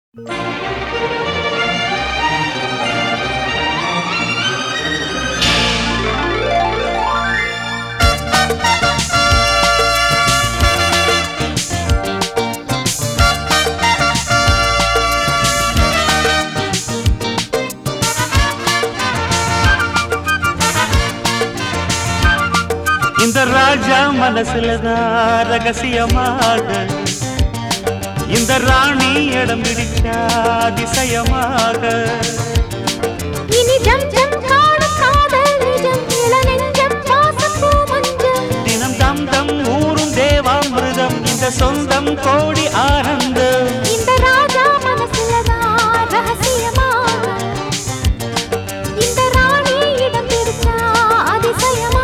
இந்த ராஜா மனசுலதான் ரகசியமாக இந்த ராணி இடம் பிடிச்சா அதிசயமாக இனி ஜம் ஜம் காணும் காதல் நிஜம் இளநெஞ்சம் வாசப்பூ மஞ்சள் தினம் தம் தம் ஊரும் தேவாமிருதம் இந்த சொந்தம் கோடி ஆனந்தம் இந்த ராஜா மனசுலதான் ரகசியமாக இந்த ராணி இடம் பிடிச்சா அதிசயமாக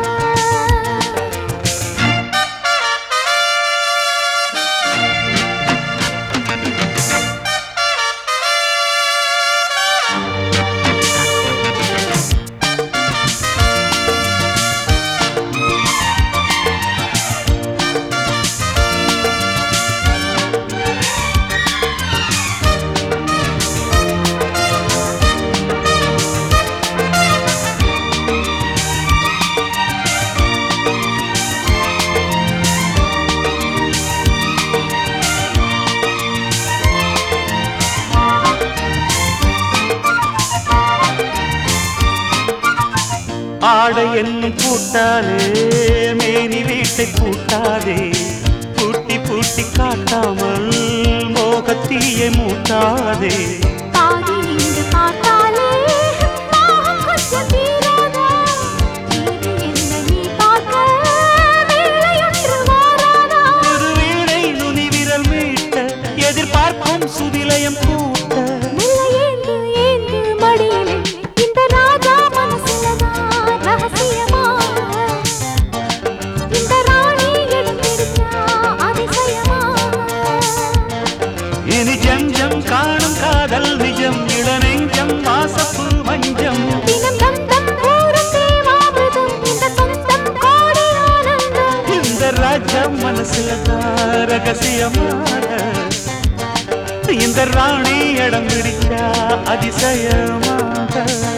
ஆடை என்னும் பூட்டாலே மேனி வீட்டை பூட்டாதே பூட்டி பூட்டி காட்டாமல் மோகத்தீயை மூட்டாதே பாதி நின்று பார்த்தாலே தாகம் கொஞ்சம் தீராதா? இது என்ன நீ பார்க்க வேலையொன்று வாராதா? ஒரு வீணை நுனி விரல் மீட்ட எதிர்பார்க்கும் சுதிலயம் கூட்ட மெல்ல ஏந்து ஏந்து மடியிலே இந்த ராஜா மனசுலதான் ரகசியமாக இந்த ராணி இடம் பிடிச்சா அதிசயமாக இனி ஜஞ்சம் காணும் காதல் நிஜம் இளநெஞ்சம் வாசப்பு மஞ்சம் தினம் தந்தம் ஊரும் தேவாமிர்தம் இந்த சொந்தம் கோடி ஆனந்தம் இந்த ராஜ்யம் மனசுல தான் ரகசியமாக இந்த ராணி இடம் பிடிச்சா அதிசயமாக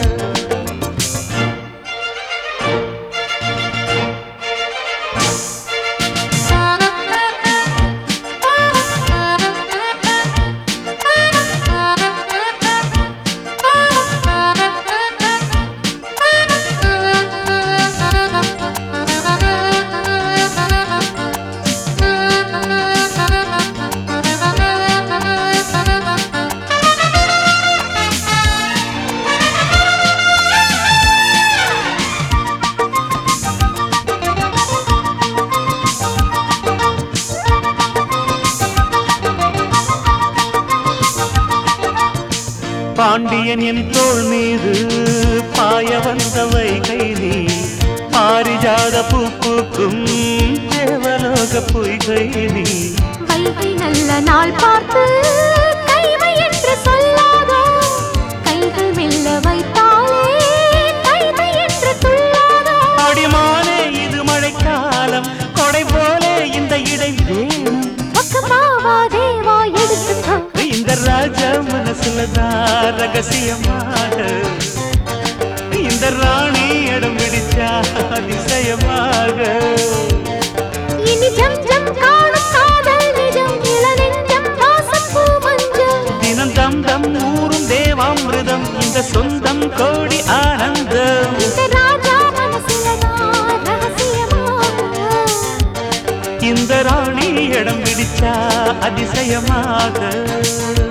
பாண்டியன் என் தோள் மீது பாய வந்த வைகை நீ பாரிஜாத பூ பூக்கும் தேவலோக பொய்கை நீ வைகை நல்ல நாள் பார்த்து கைவை என்று சொல்லாதோ கைகள் மெல்ல வைத்தாலே கைவை என்று துள்ளாதோ அடிமானே இது மழைக்காலம் கொடை போலே இந்த இடை வேணும் பக்கமாவா தேவா எடுத்துக்கோ இந்த ராஜா மனசுல தான் ரகசியமாக இந்த ராணி இடம் பிடிச்சா அதிசயமாக இனி ஜம் ஜம் காணும் காதல் நிஜம் இளநெஞ்சம் வாசப்பூ மஞ்சள் தினம் தம் தம் ஊரும் தேவாமிருதம் இந்த சொந்தம் கோடி ஆனந்தம் இந்த ராஜா மனசுலதான் ரகசியமாக இந்த ராணி இடம் பிடிச்சா அதிசயமாக